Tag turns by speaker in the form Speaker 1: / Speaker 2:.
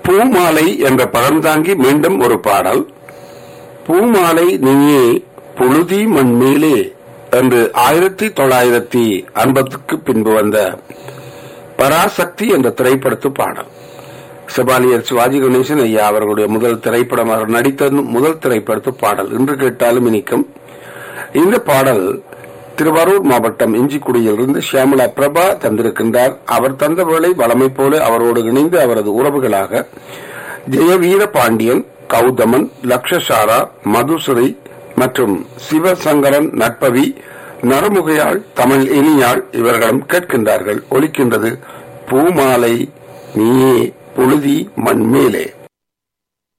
Speaker 1: பூமாலை என்ற பதம் தாங்கி மீண்டும் ஒரு பாடல் பூமாலை நீயே புழுதி மண் மேலே என்று ஆயிரத்தி தொள்ளாயிரத்தி ஐம்பதுக்கு பின்பு வந்த பராசக்தி என்ற திரைப்படத்து பாடல் செபாலியர் சிவாஜி கணேசன் ஐயா அவர்களுடைய முதல் திரைப்படம் அவர் நடித்த முதல் திரைப்படத்து பாடல் இன்று கேட்டாலும் இனிக்கும் இந்த பாடல் திருவாரூர் மாவட்டம் இஞ்சிக்குடியிலிருந்து ஷியாமலா பிரபா தந்திருக்கின்றார் அவர் தந்த வேளை வளமை போல அவரோடு இணைந்து அவரது உறவுகளாக ஜெயவீர பாண்டியன் கௌதமன் லக்ஷசாரா மதுசுரை மற்றும் சிவசங்கரன் நட்பவி நரமுகையாள் தமிழ் இனியாள் இவர்களும் கேட்கின்றார்கள் ஒலிக்கின்றது பூமாலை நீயே புழுதி மண்மேலே